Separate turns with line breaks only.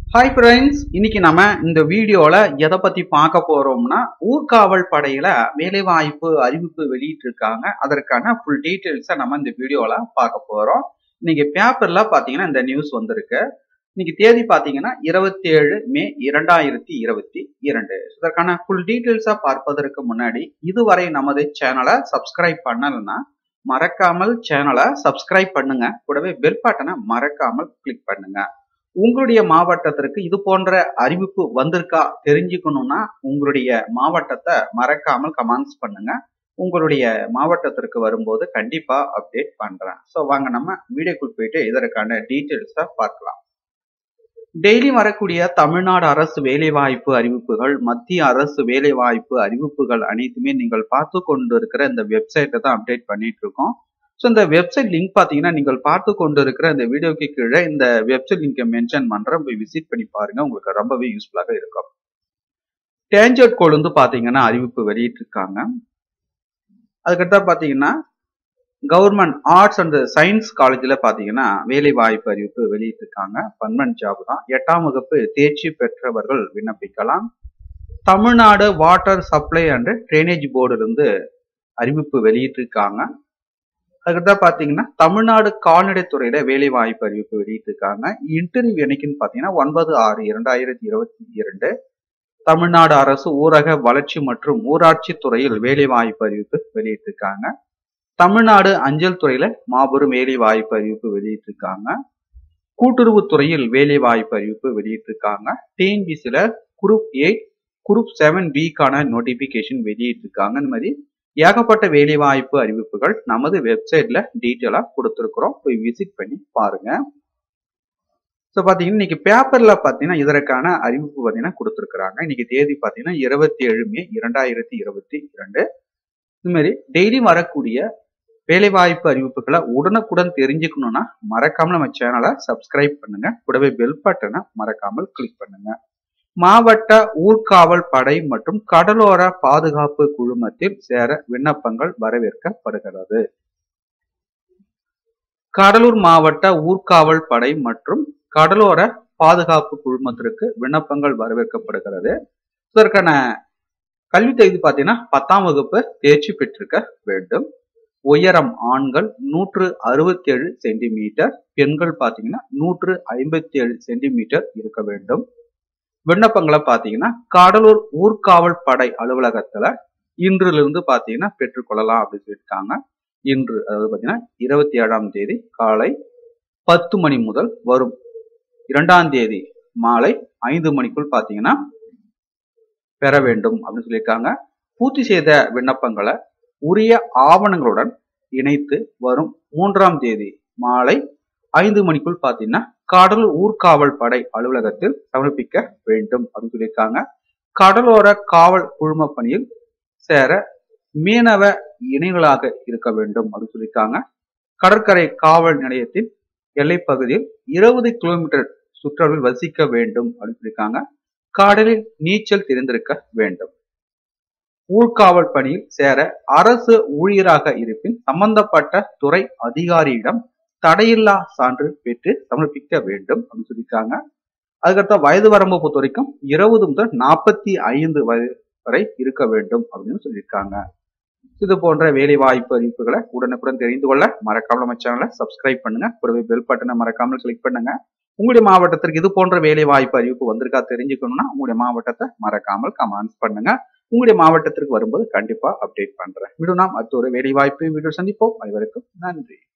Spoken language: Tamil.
ஹாய் ஃப்ரெண்ட்ஸ் இன்னைக்கு நம்ம இந்த வீடியோல எதை பத்தி பார்க்க போறோம்னா ஊர்காவல் படையில வேலைவாய்ப்பு அறிவிப்பு வெளியிட்டு இருக்காங்க அதற்கான ஃபுல் டீட்டெயில்ஸை நம்ம இந்த வீடியோல பார்க்க போறோம் இன்னைக்கு பேப்பர்ல பாத்தீங்கன்னா இந்த நியூஸ் வந்திருக்கு இன்னைக்கு தேதி பாத்தீங்கன்னா இருபத்தி ஏழு மே இரண்டாயிரத்தி இருபத்தி இரண்டு இதற்கான ஃபுல் டீட்டெயில்ஸா பார்ப்பதற்கு முன்னாடி இதுவரை நமது சேனலை சப்ஸ்கிரைப் பண்ணலைன்னா மறக்காமல் சேனலை சப்ஸ்கிரைப் பண்ணுங்க கூடவே பெல் பட்டனை மறக்காமல் கிளிக் பண்ணுங்க உங்களுடைய மாவட்டத்திற்கு இது போன்ற அறிவிப்பு வந்திருக்கா தெரிஞ்சுக்கணும்னா உங்களுடைய மாவட்டத்தை மறக்காமல் கமெண்ட்ஸ் பண்ணுங்க உங்களுடைய மாவட்டத்திற்கு வரும்போது கண்டிப்பா அப்டேட் பண்றேன் ஸோ வாங்க நம்ம வீடியோக்குள் போயிட்டு இதற்கான டீட்டெயில்ஸை பார்க்கலாம் டெய்லி வரக்கூடிய தமிழ்நாடு அரசு வேலைவாய்ப்பு அறிவிப்புகள் மத்திய அரசு வேலைவாய்ப்பு அறிவிப்புகள் அனைத்துமே நீங்கள் பார்த்து கொண்டு இருக்கிற இந்த வெப்சைட்டை தான் அப்டேட் பண்ணிட்டு இருக்கோம் ஸோ இந்த வெப்சைட் லிங்க் பார்த்தீங்கன்னா நீங்கள் பார்த்து கொண்டு இருக்கிற இந்த வீடியோக்கு கீழே இந்த வெப்சைட் லிங்கை மென்ஷன் பண்ணுறேன் போய் விசிட் பண்ணி பாருங்க உங்களுக்கு ரொம்பவே யூஸ்ஃபுல்லாக இருக்கும் டேஞ்சர்ட் கோல் வந்து பார்த்தீங்கன்னா அறிவிப்பு வெளியிட்டிருக்காங்க அதுக்கடுத்தா பார்த்தீங்கன்னா கவர்மெண்ட் ஆர்ட்ஸ் அண்ட் சயின்ஸ் காலேஜில் பார்த்தீங்கன்னா வேலை வாய்ப்பு அறிவிப்பு வெளியிட்டிருக்காங்க பர்மனன்ட் ஜாப் தான் எட்டாம் வகுப்பு தேர்ச்சி பெற்றவர்கள் விண்ணப்பிக்கலாம் Tamil Nadu water supply and drainage போர்டுலேருந்து அறிவிப்பு வெளியிட்டிருக்காங்க அதுக்கடுத்தா பார்த்தீங்கன்னா தமிழ்நாடு கால்நடைத்துறையில வேலை வாய்ப்பு அறிவிப்பு வெளியிட்டிருக்காங்க இன்டர்வியூ என்னைக்குன்னு பார்த்தீங்கன்னா ஒன்பது ஆறு இரண்டாயிரத்தி இருபத்தி இரண்டு தமிழ்நாடு அரசு ஊரக வளர்ச்சி மற்றும் ஊராட்சி துறையில் வேலை வாய்ப்பு அறிவிப்பு வெளியிட்டிருக்காங்க தமிழ்நாடு அஞ்சல் துறையில மாபெரும் வேலை வாய்ப்பு அறிவிப்பு வெளியிட்டிருக்காங்க கூட்டுறவு துறையில் வேலை வாய்ப்பு அறிவிப்பு வெளியிட்டிருக்காங்க டிஎன்பிசில குரூப் எயிட் குரூப் செவன் பிக்கான நோட்டிபிகேஷன் வெளியிட்டிருக்காங்க இந்த மாதிரி ஏகப்பட்ட வேலைவாய்ப்பு அறிவிப்புகள் நமது வெப்சைட்ல டீட்டெயிலா கொடுத்துருக்குறோம் போய் விசிட் பண்ணி பாருங்க ஸோ பார்த்தீங்கன்னா இன்னைக்கு பேப்பர்ல பார்த்தீங்கன்னா இதற்கான அறிவிப்பு பார்த்தீங்கன்னா கொடுத்துருக்குறாங்க இன்னைக்கு தேதி பார்த்தீங்கன்னா இருபத்தி ஏழு மே இரண்டாயிரத்தி இருபத்தி இரண்டு இது மாதிரி டெய்லி வரக்கூடிய வேலைவாய்ப்பு அறிவிப்புகளை உடனுக்குடன் தெரிஞ்சுக்கணும்னா மறக்காம நம்ம சேனலை சப்ஸ்கிரைப் பண்ணுங்க கூடவே பெல் பட்டனை மறக்காமல் கிளிக் பண்ணுங்க மாவட்ட ஊர்காவல் படை மற்றும் கடலோர பாதுகாப்பு குழுமத்தில் சேர விண்ணப்பங்கள் வரவேற்கப்படுகிறது கடலூர் மாவட்ட ஊர்காவல் படை மற்றும் கடலோர பாதுகாப்பு குழுமத்திற்கு விண்ணப்பங்கள் வரவேற்கப்படுகிறது இதற்கான கல்வி தகுதி பார்த்தீங்கன்னா பத்தாம் வகுப்பு தேர்ச்சி பெற்றிருக்க வேண்டும் உயரம் ஆண்கள் நூற்று அறுபத்தி ஏழு சென்டிமீட்டர் பெண்கள் பார்த்தீங்கன்னா நூற்று ஐம்பத்தி ஏழு சென்டிமீட்டர் இருக்க வேண்டும் விண்ணப்பங்களை பார்த்தீங்கன்னா கடலூர் ஊர்காவல் படை அலுவலகத்துல இன்றிலிருந்து பார்த்தீங்கன்னா பெற்றுக்கொள்ளலாம் அப்படின்னு சொல்லியிருக்காங்க இன்று அதாவது பார்த்தீங்கன்னா இருபத்தி ஏழாம் தேதி காலை பத்து மணி முதல் வரும் இரண்டாம் தேதி மாலை ஐந்து மணிக்குள் பார்த்தீங்கன்னா பெற வேண்டும் அப்படின்னு சொல்லியிருக்காங்க பூர்த்தி செய்த விண்ணப்பங்களை உரிய ஆவணங்களுடன் இணைத்து வரும் மூன்றாம் தேதி மாலை ஐந்து மணிக்குள் பார்த்தீங்கன்னா கடலூர் ஊர்காவல் படை அலுவலகத்தில் சமர்ப்பிக்க வேண்டும் அப்படின்னு சொல்லியிருக்காங்க கடலோர காவல் குழும பணியில் சேர மீனவ இணைகளாக இருக்க வேண்டும் அப்படின்னு சொல்லியிருக்காங்க கடற்கரை காவல் நிலையத்தின் எல்லைப்பகுதியில் இருபது கிலோமீட்டர் சுற்றளவில் வசிக்க வேண்டும் அப்படின்னு சொல்லியிருக்காங்க கடலில் நீச்சல் தெரிந்திருக்க வேண்டும் ஊர்காவல் பணியில் சேர அரசு ஊழியராக இருப்பின் சம்பந்தப்பட்ட துறை அதிகாரியிடம் தடையில்லா சான்று பெற்று சமர்ப்பிக்க வேண்டும் அப்படின்னு சொல்லியிருக்காங்க அதுக்கடுத்த வயது வரம்பு பொறுத்த வரைக்கும் இருபது முதல் நாற்பத்தி ஐந்து வயது வரை இருக்க வேண்டும் அப்படின்னு சொல்லியிருக்காங்க இது போன்ற வேலை வாய்ப்பு அறிவிப்புகளை உடனுக்குடன் தெரிந்து கொள்ள மறக்காம நம்ம சேனலை சப்ஸ்கிரைப் பண்ணுங்க கூடவே பெல் பட்டனை மறக்காமல் கிளிக் பண்ணுங்க உங்களுடைய மாவட்டத்திற்கு இது போன்ற வேலை வாய்ப்பு அறிவிப்பு வந்திருக்கா தெரிஞ்சுக்கணும்னா உங்களுடைய மாவட்டத்தை மறக்காமல் கமெண்ட்ஸ் பண்ணுங்க உங்களுடைய மாவட்டத்திற்கு வரும்போது கண்டிப்பா அப்டேட் பண்றேன் மீண்டும் நாம் அடுத்த ஒரு வேலை வாய்ப்பு வீடியோ சந்திப்போம் அனைவருக்கும் நன்றி